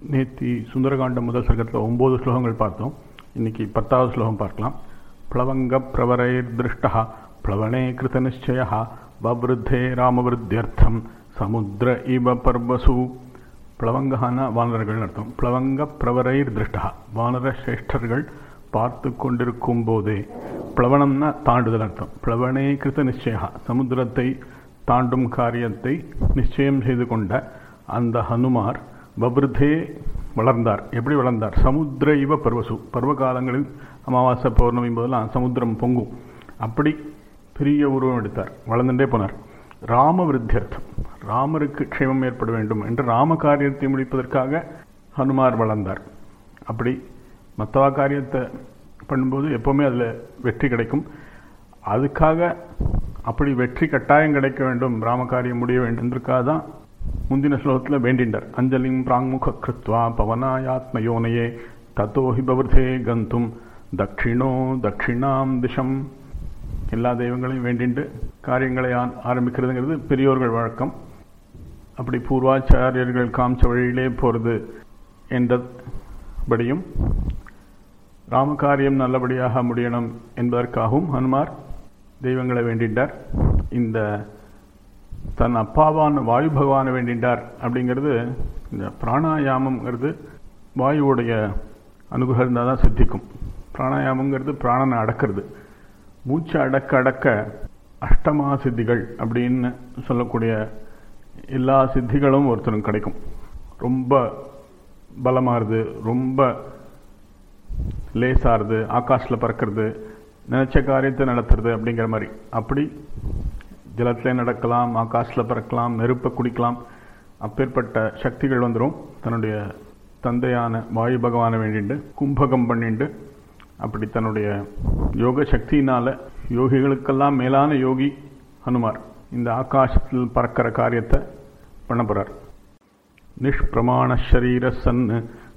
நேத்தி சுந்தரகாண்டம் முதல் சர்க்கத்தில் ஒம்பது ஸ்லோகங்கள் பார்த்தோம் இன்னைக்கு பத்தாவது ஸ்லோகம் பார்க்கலாம் பிளவங்க பிரவரைர் திருஷ்டா பிளவனே கிருத நிச்சய வவ்ருத்தே ராமவிருத்தியர்த்தம் சமுத்திர இவ பர்வசு பிளவங்கான வானரர்கள் அர்த்தம் பிளவங்க பிரவரைர் திருஷ்டா வானர சிரேஷ்டர்கள் பார்த்து கொண்டிருக்கும் போதே பிளவனம்னா தாண்டுதல் அர்த்தம் பிளவனே கிருத நிச்சயா சமுத்திரத்தை தாண்டும் காரியத்தை நிச்சயம் செய்து கொண்ட அந்த ஹனுமார் வபிருத்தே வளர்ந்தார் எப்படி வளர்ந்தார் சமுத்திர இவ பர்வசு பருவ காலங்களில் அமாவாசை பௌர்ணமி போதெல்லாம் சமுத்திரம் பொங்கும் அப்படி பெரிய உருவம் எடுத்தார் வளர்ந்துட்டே போனார் ராம விருத்தியர்த்தம் ராமருக்கு க்ஷேமம் ஏற்பட வேண்டும் என்று ராம காரியத்தை முடிப்பதற்காக ஹனுமார் வளர்ந்தார் அப்படி மற்றவா காரியத்தை பண்ணும்போது எப்போவுமே அதில் வெற்றி கிடைக்கும் அதுக்காக அப்படி வெற்றி கட்டாயம் கிடைக்க வேண்டும் ராமகாரியம் முடிய வேண்டும் என்பதற்காக தான் முந்தின ஸ்லோகத்தில் வேண்டிண்டார் அஞ்சலிம் பிராங்முக கிருத்வா பவனாயாத்மயோனையே தத்தோஹி பவர்தே கந்தும் தட்சிணோ தட்சிணாம் திசம் எல்லா தெய்வங்களையும் வேண்டிண்டு காரியங்களை ஆரம்பிக்கிறதுங்கிறது பெரியோர்கள் வழக்கம் அப்படி பூர்வாச்சாரியர்கள் காமிச்ச வழியிலே போகிறது என்றபடியும் ராமகாரியம் நல்லபடியாக முடியணும் என்பதற்காகவும் ஹனுமார் தெய்வங்களை வேண்டிட்டார் இந்த தன் அப்பாவான வாயு பகவானை வேண்டிட்டார் அப்படிங்கிறது இந்த பிராணாயாமம்ங்கிறது வாயுவுடைய அனுகிரகம் இருந்தால் தான் சித்திக்கும் பிராணாயாமங்கிறது பிராணனை அடக்கிறது மூச்சு அடக்க அடக்க அஷ்டமா சித்திகள் அப்படின்னு சொல்லக்கூடிய எல்லா சித்திகளும் ஒருத்தருக்கு கிடைக்கும் ரொம்ப பலமாகுது ரொம்ப லேசாகிறது ஆகாஷில் பறக்கிறது நினச்ச காரியத்தை நடத்துறது அப்படிங்கிற மாதிரி அப்படி ஜலத்தில் நடக்கலாம் ஆகாஷில் பறக்கலாம் நெருப்பை குடிக்கலாம் அப்பேற்பட்ட சக்திகள் வந்துடும் தன்னுடைய தந்தையான வாயு பகவானை வேண்டிண்டு கும்பகம் பண்ணிண்டு அப்படி தன்னுடைய யோக சக்தியினால யோகிகளுக்கெல்லாம் மேலான யோகி ஹனுமார் இந்த ஆகாசத்தில் பறக்கிற காரியத்தை பண்ண போறார் நிஷ்பிரமாண ஷரீர சன்னு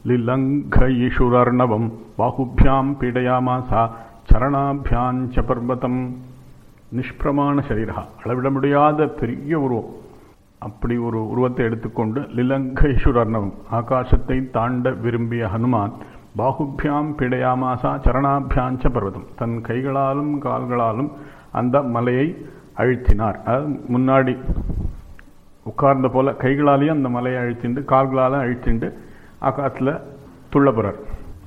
லிலங்கயிஷுரர்ணவம் பாகுபியாம் பீடயாமாசா சரணாபியாஞ்ச பர்வதம் நிஷ்பிரமாண சரீரா அளவிட முடியாத பெரிய உருவம் அப்படி ஒரு உருவத்தை எடுத்துக்கொண்டு லிலங்கேஸ்வரர்ணவம் ஆகாசத்தை தாண்ட விரும்பிய ஹனுமான் பாகுபியாம் பிடையாமாசா சரணாபியாஞ்ச பர்வதம் தன் கைகளாலும் கால்களாலும் அந்த மலையை அழுத்தினார் அது முன்னாடி உட்கார்ந்த போல கைகளாலேயும் அந்த மலையை அழுத்திண்டு கால்களாலும் அழுத்திண்டு ஆகாசத்தில் துள்ள போகிறார்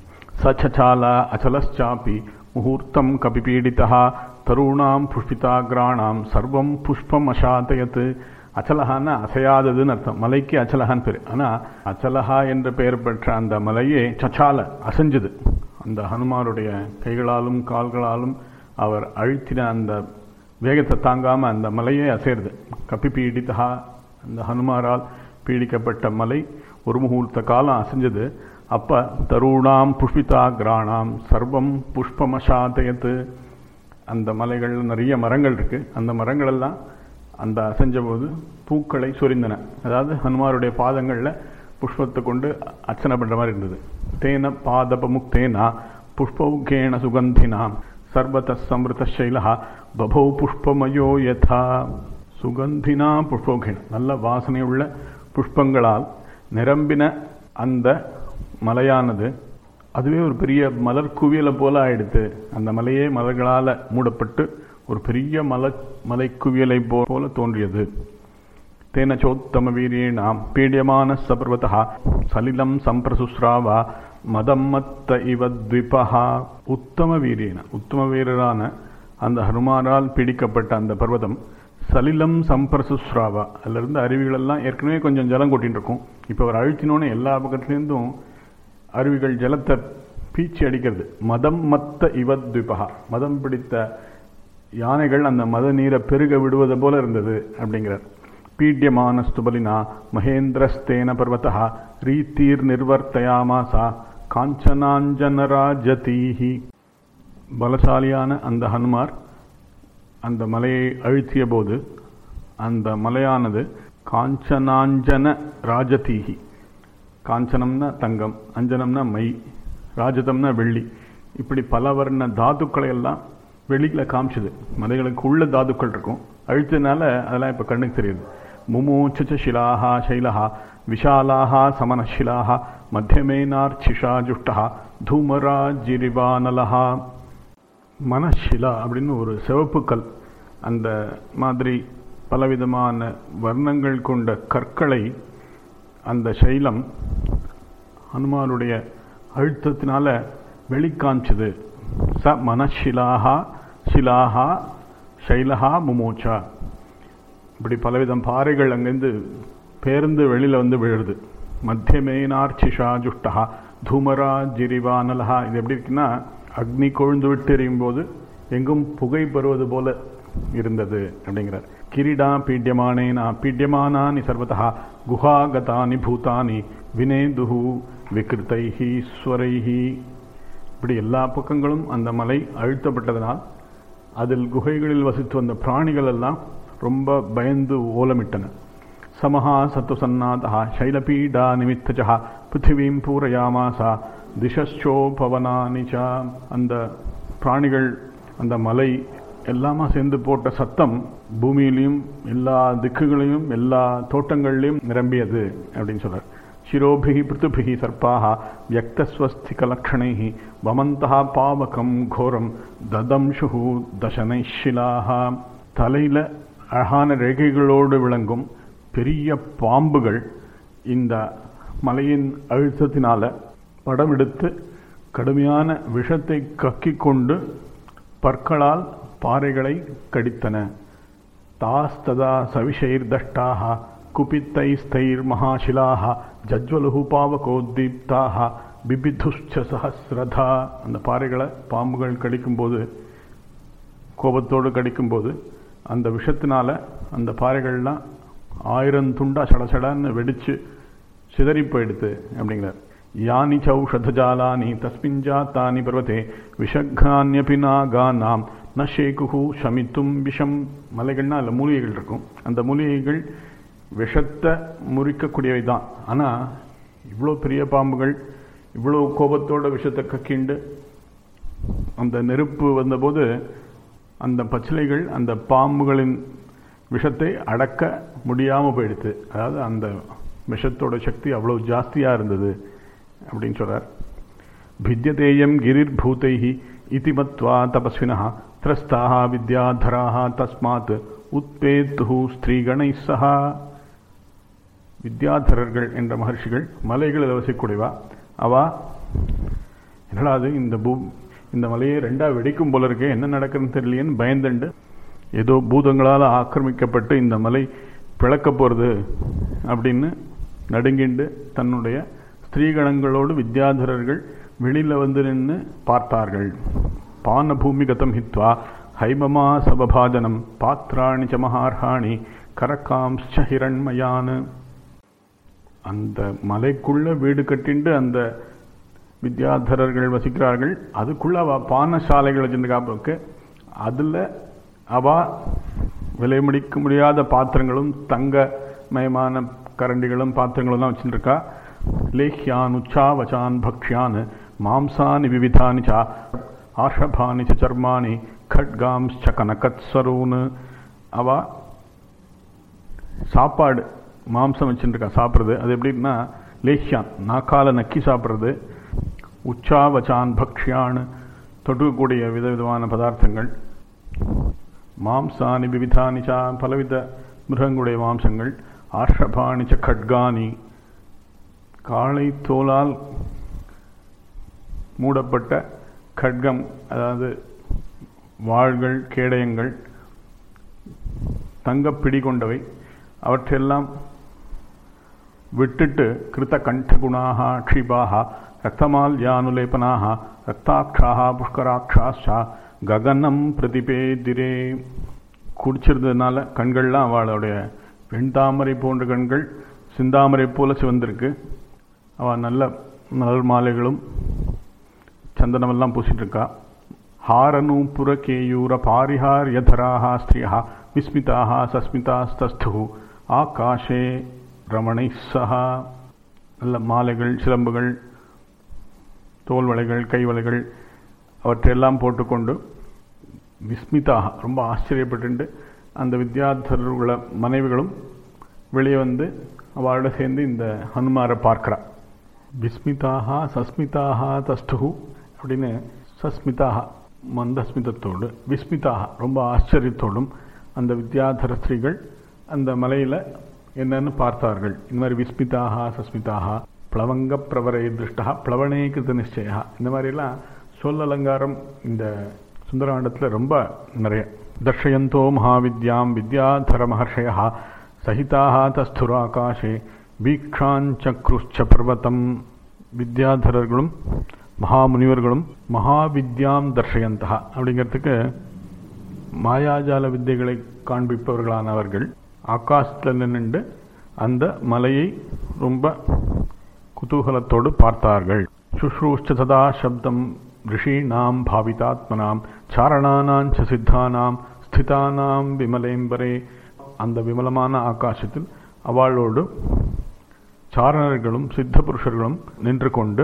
சச்சால அச்சலச்சாப்பி முகூர்த்தம் கபிபீடிதா தருணாம் புஷ்பிதாகிராணாம் சர்வம் புஷ்பம் அசாதயத்து அச்சலஹான்னா அசையாததுன்னு அர்த்தம் மலைக்கு அச்சலஹான்னு பேர் ஆனால் அச்சலஹா என்ற பெயர் பெற்ற அந்த மலையே சச்சால அசைஞ்சது அந்த ஹனுமாருடைய கைகளாலும் கால்களாலும் அவர் அழுத்தின அந்த வேகத்தை தாங்காமல் அந்த மலையே அசைறது கப்பி பீடித்தா அந்த ஹனுமாரால் பீடிக்கப்பட்ட மலை ஒரு முகூர்த்த காலம் அசைஞ்சது அப்போ தருணாம் புஷ்பிதா கிராணாம் சர்வம் புஷ்பமசாதயத்து அந்த மலைகளில் நிறைய மரங்கள் இருக்குது அந்த மரங்களெல்லாம் அந்த அசைஞ்ச போது பூக்களை சொரிந்தன அதாவது ஹனுமாருடைய பாதங்களில் புஷ்பத்தை கொண்டு அர்ச்சனை பண்ணுற மாதிரி இருந்தது தேன பாதபமுக்தேனா புஷ்பௌகேண சுகந்தினாம் சர்வத சமிருத சைலா பபௌ புஷ்பமயோ யதா சுகந்தினா புஷ்பௌகேன நல்ல வாசனையுள்ள புஷ்பங்களால் நிரம்பின அந்த மலையானது அதுவே ஒரு பெரிய மலர் குவியலை போல ஆயிடுத்து அந்த மலையே மலர்களால் மூடப்பட்டு ஒரு பெரிய மல மலை குவியலை போல தோன்றியது தேன சோத்தம வீரியேனாம் பீடியமான சபர்வதா சலிலம் சம்பிரசுஸ்ராவா மதம் மத்த இவ த்விபா உத்தம வீரியேன உத்தம வீரரான அந்த ஹனுமாரால் பீடிக்கப்பட்ட அந்த பர்வதம் சலிலம் சம்பிரசுஸ்ராவா அதிலிருந்து அருவிகளெல்லாம் ஏற்கனவே கொஞ்சம் ஜலம் கொட்டின்னு இருக்கும் இப்போ அவர் அழுத்தினோன்னு எல்லா பக்கத்துலேருந்தும் அருவிகள் ஜலத்தை பீச்சி அடிக்கிறது மதம் மத்த இவத்விபகா மதம் பிடித்த யானைகள் அந்த மத நீரை பெருக விடுவது போல இருந்தது அப்படிங்கிறார் பீட்யமான ஸ்துபலினா மகேந்திரஸ்தேன பர்வதா ரீத்தீர் நிர்வர்த்தயாமாசா காஞ்சனாஞ்சனராஜதீஹி பலசாலியான அந்த ஹனுமார் அந்த மலையை அழுத்திய போது அந்த மலையானது காஞ்சனாஞ்சன ராஜதீஹி காஞ்சனம்னா தங்கம் அஞ்சனம்னா மை ராஜதம்னா வெள்ளி இப்படி பல வர்ண தாதுக்களை எல்லாம் வெளியில் காமிச்சது மலைகளுக்கு உள்ள தாதுக்கள் இருக்கும் அழுத்தனால அதெல்லாம் இப்போ கண்ணுக்கு தெரியுது முமூச்ச சிலாஹா சைலஹா விஷாலாக சமனशिलाः மத்தியமேனார்ச்சிஷா ஜுஷ்டா தூமராஜிரிவானலஹா மனஷிலா அப்படின்னு ஒரு சிவப்பு கல் அந்த மாதிரி பலவிதமான வர்ணங்கள் கொண்ட கற்களை அந்த சைலம் ஹனுமானுடைய அழுத்தத்தினால வெளிக்காமிச்சது ச மனஷிலாகா ஷிலாகா ஷைலஹா முமோச்சா இப்படி பலவிதம் பாறைகள் அங்கேருந்து பேர்ந்து வெளியில் வந்து விழுது மத்தியமேனார்ச்சிஷா ஜுஷ்டா தூமரா ஜிரிவானலஹா இது எப்படி இருக்குன்னா அக்னி கொழுந்து விட்டு எறியும் போது எங்கும் புகை பெறுவது போல இருந்தது அப்படிங்கிறார் கிரீடா பீட்யமானேனா பீட்யமானானி சர்வதா குஹாகதானி பூதானி வினேதுஹு விகிருத்தைஹி ஸ்வரைஹி இப்படி எல்லா பக்கங்களும் அந்த மலை அழுத்தப்பட்டதனால் அதில் குகைகளில் வசித்து வந்த பிராணிகள் எல்லாம் ரொம்ப பயந்து ஓலமிட்டன சமஹா சத்துசன்னாதா சைலபீடா நிமித்தஜா பிருத்திவீம் பூரயாமாசா திசச்சோபவனானிச்சா அந்த பிராணிகள் அந்த மலை எல்லாமா சேர்ந்து போட்ட சத்தம் பூமியிலையும் எல்லா திக்குகளையும் எல்லா தோட்டங்கள்லையும் நிரம்பியது அப்படின்னு சொல்றார் शिरोभिः पृथुभिः सर्पाः व्यक्तस्वस्तिकलक्षणैः वमन्तः पावकं घोरं ददंशुः தசனைஷிலாக தலையில் அழகான ரேகைகளோடு விளங்கும் பெரிய பாம்புகள் இந்த மலையின் அழுத்தத்தினால படம் எடுத்து கடுமையான விஷத்தை கக்கிக் கொண்டு பற்களால் பாறைகளை கடித்தன தாஸ்ததா சவிஷைர்தஷ்டாக குபித்தைஸ்தைர்மகாசிலாக ஜஜ்வலுஹு பாவகோத்தீப்தாக பிபிதுஷ்ச சஹசிரதா அந்த பாறைகளை பாம்புகள் கடிக்கும்போது கோபத்தோடு கடிக்கும்போது அந்த விஷத்தினால அந்த பாறைகள்லாம் ஆயிரம் துண்டா சடசடன்னு வெடிச்சு சிதறி போயிடுது அப்படிங்கிறார் யானி சௌஷதஜாலானி தஸ்மிஞ்சாத்தானி பர்வத்தே விஷக்னான்யபி நாகானாம் ந ஷேகுஹு ஷமித்தும் விஷம் மலைகள்னா அதில் மூலிகைகள் இருக்கும் அந்த மூலிகைகள் விஷத்தை முறிக்கக்கூடியவை தான் ஆனால் இவ்வளோ பெரிய பாம்புகள் இவ்வளோ கோபத்தோட விஷத்தை கக்கிண்டு அந்த நெருப்பு வந்தபோது அந்த பச்சிலைகள் அந்த பாம்புகளின் விஷத்தை அடக்க முடியாமல் போயிடுது அதாவது அந்த விஷத்தோட சக்தி அவ்வளோ ஜாஸ்தியாக இருந்தது அப்படின்னு சொல்கிறார் भिद्यतेयं गिरिर्भूतैः इति मत्वा तपस्विनः त्रस्ताः विद्याधराः तस्मात् உத்பேத்துஹு ஸ்திரீகணை சஹா வித்யாதரர்கள் என்ற மகர்ஷிகள் மலைகளில் வசிக்கூடியவா அவா என்னடா அது இந்த பூ இந்த மலையை ரெண்டா வெடிக்கும் போல இருக்கே என்ன நடக்குதுன்னு தெரியலையேன்னு பயந்துண்டு ஏதோ பூதங்களால் ஆக்கிரமிக்கப்பட்டு இந்த மலை பிளக்க போகிறது அப்படின்னு நடுங்கிண்டு தன்னுடைய ஸ்திரீகணங்களோடு வித்யாதரர்கள் வெளியில் வந்து நின்று பார்த்தார்கள் பான பூமி கதம் ஹித்வா ஹைமமா சபபாஜனம் பாத்ராணி ச மகார்ஹாணி கரக்காம்ச்ச ஹிரண்மயான்னு அந்த மலைக்குள்ள வீடு கட்டிண்டு அந்த வித்யாதரர்கள் வசிக்கிறார்கள் அதுக்குள்ள அவ பானசாலைகள் வச்சிருக்காப்புக்கு அதில் அவ விலை முடிக்க முடியாத பாத்திரங்களும் தங்கமயமான கரண்டிகளும் பாத்திரங்களும் தான் வச்சுருக்கா லேஹ்யான் உச்சாவச்சான் பக்ஷ்யான் மாம்சானி விவிதானி சா ஆஷபானி ச சர்மானி खड्गांश्च கனகத்சரூன்னு அவ சாப்பாடு மாம்சம் வச்சுருக்கா சாப்பிட்றது அது எப்படின்னா லேஹ்யான் நாக்கால நக்கி சாப்பிட்றது உச்சாவச்சான் பக்ஷ்யான் தொடுக்கக்கூடிய விதவிதமான பதார்த்தங்கள் மாம்சானி விவிதானி சா பலவித மிருகங்களுடைய மாம்சங்கள் ஆஷபானி ச கட்கானி காளை தோலால் மூடப்பட்ட கட்கம் அதாவது வாள்கள் கேடயங்கள் தங்கப்பிடி கொண்டவை அவற்றையெல்லாம் விட்டுட்டு கிருத்த கண்டகுணாக க்ஷிபாக ரக்தமால்யானுலேபனாக ரக்தாட்சாக புஷ்கராட்சாஷா ககனம் பிரதிபேதிரே குடிச்சிருந்ததுனால கண்கள்லாம் அவளுடைய வெண்தாமரை போன்ற கண்கள் சிந்தாமரை போல சிவந்திருக்கு அவள் நல்ல மலர் மாலைகளும் சந்தனமெல்லாம் பூசிட்டு இருக்கா हारनूपुर केयूर पारिहार्यधराः स्त्रियः विस्मिताः सस्मितास्तस्थुः ஆகாஷே ரமணை சஹா நல்ல மாலைகள் சிலம்புகள் தோல் வளைகள் கை வளைகள் அவற்றையெல்லாம் போட்டுக்கொண்டு விஸ்மிதாக ரொம்ப ஆச்சரியப்பட்டு அந்த வித்யார்த்தர்கள மனைவிகளும் வெளியே வந்து அவளோட சேர்ந்து இந்த ஹனுமாரை பார்க்கிறா விஸ்மிதாக சஸ்மிதாக தஸ்து அப்படின்னு சஸ்மிதாக மந்தஸ்மிதத்தோடு விஸ்மிதாக ரொம்ப ஆச்சரியத்தோடும் அந்த வித்யாதர ஸ்திரீகள் அந்த மலையில் என்னன்னு பார்த்தார்கள் இந்த மாதிரி விஸ்மிதாக சஸ்மிதாக பிளவங்க பிரவரை திருஷ்டா பிளவனே கிருத நிச்சயா இந்த மாதிரிலாம் சொல் அலங்காரம் இந்த சுந்தரகாண்டத்தில் ரொம்ப நிறைய தர்ஷயந்தோ மகாவித்யாம் வித்யாதர மகர்ஷயா சகிதாக தஸ்துராகாஷே வீக்ஷாஞ்சக்ருஷ்ச பர்வதம் வித்யாதரர்களும் மகாமுனிவர்களும் மகாவித்யாம் தர்ஷயந்தா அப்படிங்கிறதுக்கு மாயாஜால வித்தைகளை காண்பிப்பவர்களானவர்கள் ஆகாசத்தில் நின்று அந்த மலையை ரொம்ப குதூகலத்தோடு பார்த்தார்கள் சுஷ்ரூஷ்ட சதா சப்தம் ரிஷீணாம் பாவிதாத்மனாம் சாரணானாம் ச சித்தானாம் ஸ்திதானாம் விமலேம்பரே அந்த விமலமான ஆகாசத்தில் அவளோடு சாரணர்களும் சித்த புருஷர்களும் நின்று கொண்டு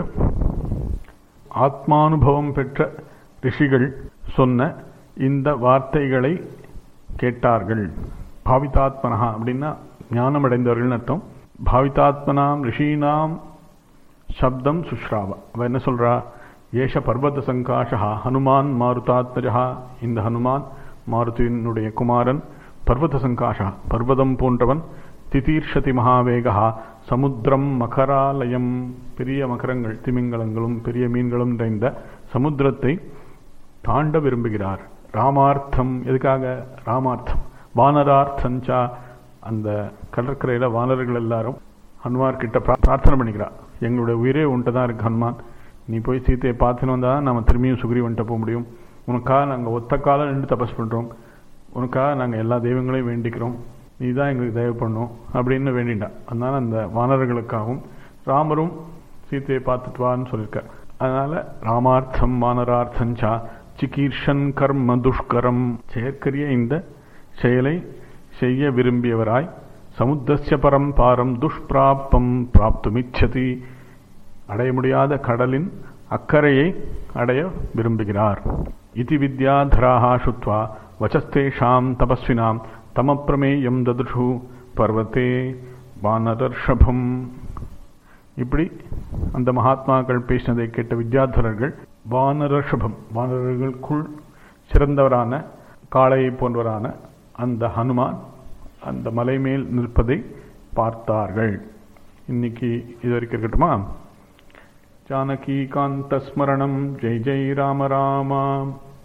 ஆத்மானுபவம் பெற்ற ரிஷிகள் சொன்ன இந்த வார்த்தைகளை கேட்டார்கள் பாவிதாத்மனா அப்படின்னா ஞானம் அடைந்தவர்கள் அர்த்தம் பாவிதாத்மனாம் ரிஷீனாம் சப்தம் சுஷ்ராவ அவ என்ன சொல்றா ஏஷ பர்வத சங்காஷா ஹனுமான் மாருதாத்மஜா இந்த ஹனுமான் மாருதியினுடைய குமாரன் பர்வத சங்காஷா பர்வதம் போன்றவன் திதீர்ஷதி மகாவேகா சமுத்திரம் மகராலயம் பெரிய மகரங்கள் திமிங்கலங்களும் பெரிய மீன்களும் நிறைந்த சமுத்திரத்தை தாண்ட விரும்புகிறார் ராமார்த்தம் எதுக்காக ராமார்த்தம் வானரார்த்தஞ்சா அந்த கடற்கரையில் வானர்கள் எல்லாரும் ஹனுமார் கிட்ட பிரார்த்தனை பண்ணிக்கிறா எங்களுடைய உயிரே உன்ட்ட தான் இருக்கு ஹனுமான் நீ போய் சீத்தையை பார்த்துன்னு வந்தால் நம்ம திரும்பியும் சுக்ரீவன்ட்ட போக முடியும் உனக்காக நாங்கள் ஒத்த காலம் நின்று தபஸ் பண்ணுறோம் உனக்காக நாங்கள் எல்லா தெய்வங்களையும் வேண்டிக்கிறோம் நீ தான் எங்களுக்கு தயவு பண்ணும் அப்படின்னு வேண்டிண்டா அதனால அந்த வானர்களுக்காகவும் ராமரும் சீத்தையை பார்த்துட்டு வான்னு சொல்லியிருக்கார் அதனால ராமார்த்தம் வானரார்த்தஞ்சா சிகீர்ஷன் கர்ம துஷ்கரம் செயற்கரிய இந்த செயலை செய்ய விரும்பியவராய் சமுத்திரஸ்ய பரம் பாரம் துஷ்பிராப்பம் பிராப்துமிச்சதி அடைய முடியாத கடலின் அக்கறையை அடைய விரும்புகிறார் இதி வித்யாதராக சுத்வா வச்சஸ்தேஷாம் தபஸ்வினாம் தமப்பிரமேயம் ததுஷு பர்வத்தே வானரர்ஷபம் இப்படி அந்த மகாத்மாக்கள் பேசினதை கேட்ட வித்யாதரர்கள் வானரஷபம் வானரர்களுக்குள் சிறந்தவரான காளையை போன்றவரான அந்த ஹனுமான் அந்த மலை மேல் நிற்பதை பார்த்தார்கள் இன்னைக்கு இது வரைக்கும் இருக்கட்டுமா ஜானகி காந்த ஸ்மரணம் ஜெய் ஜெய் ராம ராமா